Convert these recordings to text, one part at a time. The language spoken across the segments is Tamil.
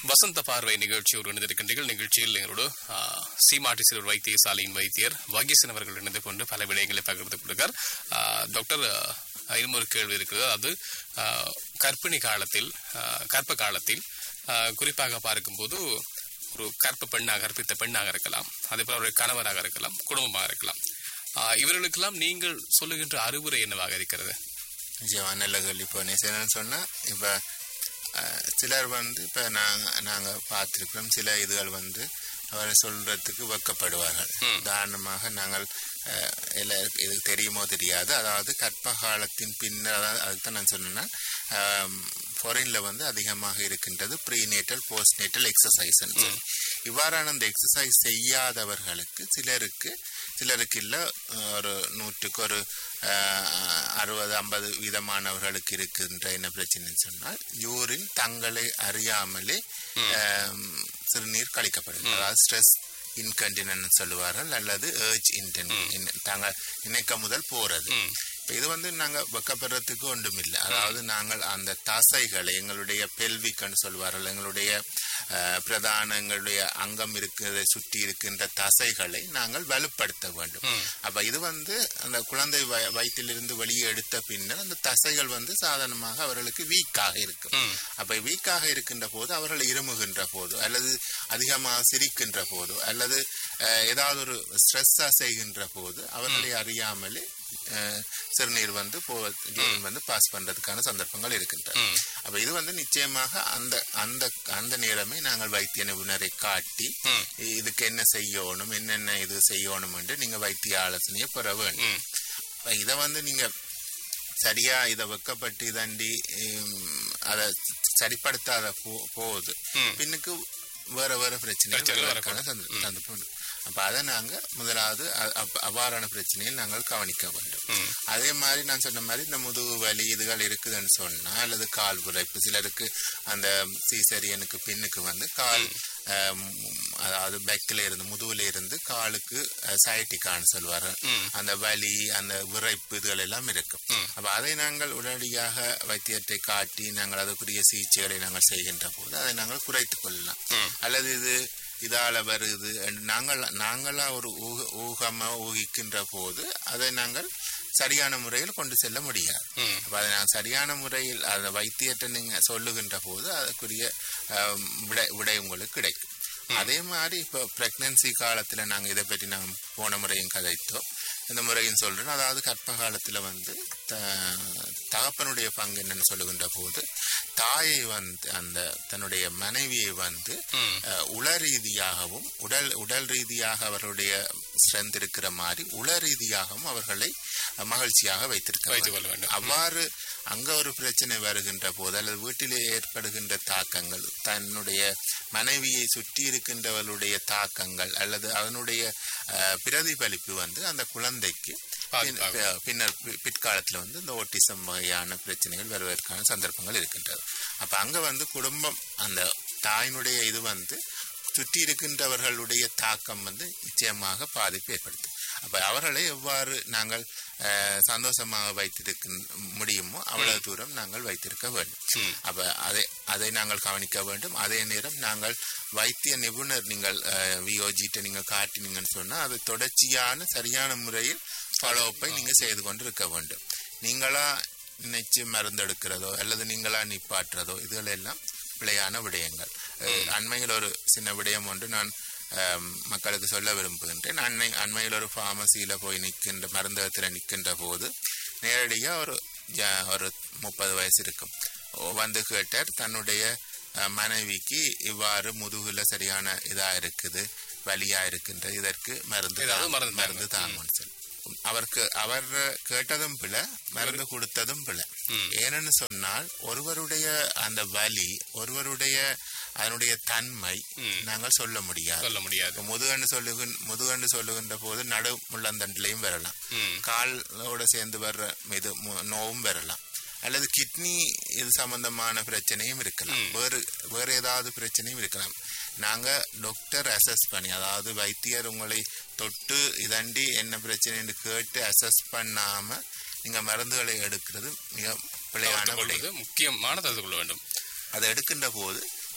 வசந்த பார்வை நிகழ்ச்சியோடு இணைந்திருக்கின்றீர்கள் நிகழ்ச்சியில் எங்களோடு ஆ, சீமாட்டி சிறுவர் வைத்தியசாலையின் வைத்தியர் வகீசன் அவர்கள் இணைந்து கொண்டு பல விடயங்களை பகிர்ந்து கொடுக்கார் ஆ, டாக்டர் ஆ, இன்னும் ஒரு கேள்வி இருக்கிறது அது ஆ, கர்ப்பிணி காலத்தில் ஆ, கர்ப்ப காலத்தில் ஆ, குறிப்பாக பார்க்கும்போது ஒரு கற்ப பெண்ணாக கற்பித்த பெண்ணாக இருக்கலாம் அதே போல அவருடைய கணவராக இருக்கலாம் குடும்பமாக இருக்கலாம் ஆ, இவர்களுக்கெல்லாம் நீங்கள் சொல்லுகின்ற அறிவுரை என்னவாக இருக்கிறது நிச்சயமா நல்ல கேள்வி இப்போ என்னன்னு சொன்னால் இப்போ சிலர் வந்து இப்போ நாங்கள் நாங்கள் பார்த்துருக்கிறோம் சில இதுகள் வந்து அவரை சொல்றதுக்கு வெக்கப்படுவார்கள் உதாரணமாக நாங்கள் அஹ், எல்லாருக்கும் இது தெரியுமோ தெரியாது அதாவது கற்ப காலத்தின் பின்னர் அதாவது அதுக்கு தான் நான் சொன்னேன்னா ஃபாரின்ல வந்து அதிகமாக இருக்கின்றது ப்ரீநேட்டல் போஸ்ட்நேட்டல் எக்ஸசைஸ் இவ்வாறான அந்த எக்ஸசைஸ் செய்யாதவர்களுக்கு சிலருக்கு சிலருக்கு இல்லை ஒரு நூற்றுக்கு ஒரு அஹ், அறுபது ஐம்பது வீதமானவர்களுக்கு இருக்கின்ற என்ன பிரச்சனைன்னு சொன்னால் யூரின் தங்களை அறியாமலே அஹ், சிறுநீர் கழிக்கப்படும் அதாவது ஸ்ட்ரெஸ் இன்கண்டினன்ஸ் சொல்லுவார்கள் அல்லது ஏர்ஜ் இன்டென் தாங்கள் நினைக்க முதல் போறது இப்ப இது வந்து நாங்க வெக்கப்படுறதுக்கு ஒன்றும் இல்லை அதாவது நாங்கள் அந்த தசைகளை எங்களுடைய பெல்விக்னு சொல்வார்கள் எங்களுடைய அஹ், பிரதான எங்களுடைய அங்கம் இருக்கிறதை சுற்றி இருக்கின்ற தசைகளை நாங்கள் வலுப்படுத்த வேண்டும் அப்ப இது வந்து அந்த குழந்தை வய- வயிற்றிலிருந்து வெளியே எடுத்த பின்னர் அந்த தசைகள் வந்து சாதாரணமாக அவர்களுக்கு வீக்காக இருக்கும் அப்ப வீக்காக இருக்கின்ற போது அவர்கள் இருமுகின்ற போது அல்லது அதிகமாக சிரிக்கின்ற போது அல்லது அஹ், ஏதாவது ஒரு ஸ்ட்ரெஸ்ஸா செய்கின்ற போது அவர்களை அறியாமலே அஹ், சிறுநீர் வந்து போ urine வந்து பாஸ் பண்றதுக்கான சந்தர்ப்பங்கள் இருக்கின்றன அப்ப இது வந்து நிச்சயமாக அந்த அந்த அந்த நேரமே நாங்கள் வைத்திய நிபுணரை காட்டி இதுக்கு என்ன செய்யணும் என்னென்ன இது செய்யணும் என்று நீங்க வைத்திய ஆலோசனையை பெற வேண்டும் அப்ப இதை வந்து நீங்க சரியா இதை வெக்கப்பட்டு இதண்டி அதை சரிப்படுத்தாத போ- போது பின்னுக்கு வேற வேற பிரச்சனைகள் பிரச்சனைகள் வருவதற்கான சந்த- சந்தர்ப்பம் உண்டு. அப்ப அதை நாங்க முதலாவது அ- அப்- அவ்வாறான பிரச்சனையை நாங்கள் கவனிக்க வேண்டும் அதே மாதிரி நான் சொன்ன மாதிரி இந்த முதுகு வலி இதுகள் இருக்குதுன்னு சொன்னா அல்லது கால் புரைப்பு சிலருக்கு அந்த சீசரியனுக்கு பின்னுக்கு வந்து கால் அஹ், அதாவது பேக்கில் இருந்து முதுகுல இருந்து காலுக்கு சயட்டிக்கான்னு சொல்லுவாரு அந்த வலி அந்த விரைப்பு இதுகள் எல்லாம் இருக்கும் அப்ப அதை நாங்கள் உடனடியாக வைத்தியத்தை காட்டி நாங்கள் அதற்குரிய சிகிச்சைகளை நாங்கள் செய்கின்ற போது அதை நாங்கள் குறைத்துக் கொள்ளலாம் அல்லது இது இதால வருது என்று நாங்கள் நாங்களா ஒரு ஊக ஊகமா ஊகிக்கின்ற போது அதை நாங்கள் சரியான முறையில் கொண்டு செல்ல முடியாது அப்ப அதை நான் சரியான முறையில் அந்த வைத்தியத்தை நீங்க சொல்லுகின்ற போது அதற்குரிய ஆம், விடை விடை உங்களுக்கு கிடைக்கும் அதே மாதிரி இப்போ பிரெக்னன்சி காலத்துல நாங்க இதை பற்றி நாங்கள் போன முறையும் கதைத்தோம் இந்த முறையும் சொல்றேன் அதாவது கர்ப்ப காலத்துல வந்து த- தகப்பனுடைய பங்கு என்னன்னு சொல்லுகின்ற போது தாயை வந்து அந்த தன்னுடைய மனைவியை வந்து அஹ், உள ரீதியாகவும் உடல் உடல் ரீதியாக அவருடைய ஸ்ட்ரென்த் இருக்கிற மாதிரி உள ரீதியாகவும் அவர்களை அஹ், மகிழ்ச்சியாக வைத்திருக்க வைத்துக் கொள்ள வேண்டும். அவ்வாறு அங்க ஒரு பிரச்சனை வருகின்ற போது அல்லது வீட்டிலே ஏற்படுகின்ற தாக்கங்கள் தன்னுடைய மனைவியை சுற்றி இருக்கின்றவர்களுடைய தாக்கங்கள் அல்லது அதனுடைய அஹ், பிரதிபலிப்பு வந்து அந்த குழந்தைக்கு பின்- பி- பின்னர் பி- பிற்காலத்துல வந்து இந்த ஓட்டிசம் வகையான பிரச்சனைகள் வருவதற்கான சந்தர்ப்பங்கள் இருக்கின்றது அப்ப அங்க வந்து குடும்பம் அந்த தாயினுடைய இது வந்து சுற்றி இருக்கின்றவர்களுடைய தாக்கம் வந்து நிச்சயமாக பாதிப்பு ஏற்படுத்தும் அப்ப அவர்களை எவ்வாறு நாங்கள் அஹ், சந்தோஷமாக வைத்திருக்க முடியுமோ அவ்வளவு தூரம் நாங்கள் வைத்திருக்க வேண்டும் அப்ப அதை அதை நாங்கள் கவனிக்க வேண்டும் அதே நேரம் நாங்கள் வைத்திய நிபுணர் நீங்கள் விஓஜிட்ட நீங்க காட்டினீங்கன்னு சொன்னா அது தொடர்ச்சியான சரியான முறையில் ஃபாலோ அப்பை நீங்க செய்து கொண்டு இருக்க வேண்டும் நீங்களா நினைச்சு மருந்தெடுக்கிறதோ அல்லது நீங்களா நிப்பாட்டுறதோ இதுகள் எல்லாம் பிழையான விடயங்கள் அஹ், அண்மையில் ஒரு சின்ன விடயம் ஒன்று நான் அஹ், மக்களுக்கு சொல்ல விரும்புகின்றேன் அண்மை அண்மையில் ஒரு ஃபார்மசியில போய் நிற்கின்ற மருந்தகத்தில் நிற்கின்ற போது நேரடியா ஒரு ஜ- ஒரு முப்பது வயசு இருக்கும் ஓ, வந்து கேட்டார் தன்னுடைய அஹ், மனைவிக்கு இவ்வாறு முதுகுல சரியான இதா இருக்குது வலியா இருக்கின்ற இதற்கு மருந்து ஏதாவது தாங்க- மருந்து மருந்து தாங்கன்னு சொல்லி அவருக்கு அவர் கேட்டதும் பிழை மருந்து கொடுத்ததும் பிழை ஏனென்னு சொன்னால் ஒருவருடைய அந்த வலி ஒருவருடைய அதனுடைய தன்மை நாங்கள் சொல்ல முடியாது சொல்ல முடியாது இப்ப முதுகண்டு சொல்லுகின் முதுகண்டு சொல்லுகின்ற போது நடு முள்ளந்தண்டிலையும் வரலாம் காலோட சேர்ந்து வர்ற இது மு- நோவும் வரலாம் அல்லது கிட்னி இது சம்பந்தமான பிரச்சனையும் இருக்கலாம் வேறு வேறு ஏதாவது பிரச்சனையும் இருக்கலாம் நாங்க டாக்டர் அசஸ் பண்ணி அதாவது வைத்தியர் உங்களை தொட்டு இதண்டி என்ன பிரச்சனைன்னு கேட்டு அசஸ் பண்ணாம நீங்க மருந்துகளை எடுக்கிறது மிக பிழையான தவிர்த்துக் விடயம் கொள்வது முக்கியமான தவிர்த்து கொள்ள வேண்டும் அதை எடுக்கின்ற போது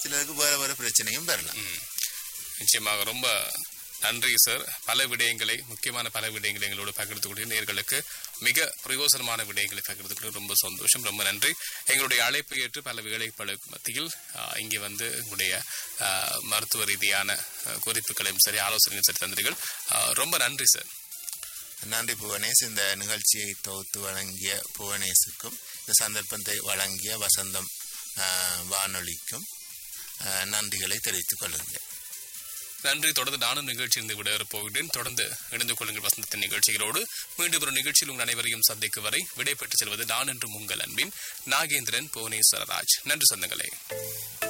சிலருக்கு வேறு வேறு பிரச்சனையும் வரலாம் நிச்சயமாக ரொம்ப நன்றி சார் பல விடயங்களை முக்கியமான பல விடயங்களை எங்களோடு பகிர்ந்துக்கூடிய நேர்களுக்கு மிக பிரயோசனமான விடயங்களை பகிர்ந்துக்கூடிய ரொம்ப சந்தோஷம் ரொம்ப நன்றி எங்களுடைய அழைப்பை ஏற்று பல வேலைகளுக்கு மத்தியில் ஆஹ், இங்கே வந்து உங்களுடைய ஆஹ், மருத்துவ ரீதியான ஆஹ், குறிப்புகளையும் சரி ஆலோசனையும் சரி தந்தீர்கள் ஆஹ், ரொம்ப நன்றி சார் நன்றி புவனேஷ் இந்த நிகழ்ச்சியை தொகுத்து வழங்கிய புவனேஷுக்கும் இந்த சந்தர்ப்பத்தை வழங்கிய வசந்தம் ஆஹ், வானொலிக்கும் ஆஹ், நன்றிகளை தெரிவித்துக் கொள்கிறேன் நன்றி தொடர்ந்து நானும் நிகழ்ச்சியிலிருந்து விட போகிறேன் தொடர்ந்து இணைந்து கொள்ளுங்கள் வசந்தத்தின் நிகழ்ச்சிகளோடு மீண்டும் ஒரு நிகழ்ச்சியில் உங்கள் அனைவரையும் சந்திக்கும் வரை விடைபெற்று செல்வது நான் என்றும் உங்கள் அன்பின் நாகேந்திரன் புவனேஸ்வரராஜ் நன்றி சொந்தங்களே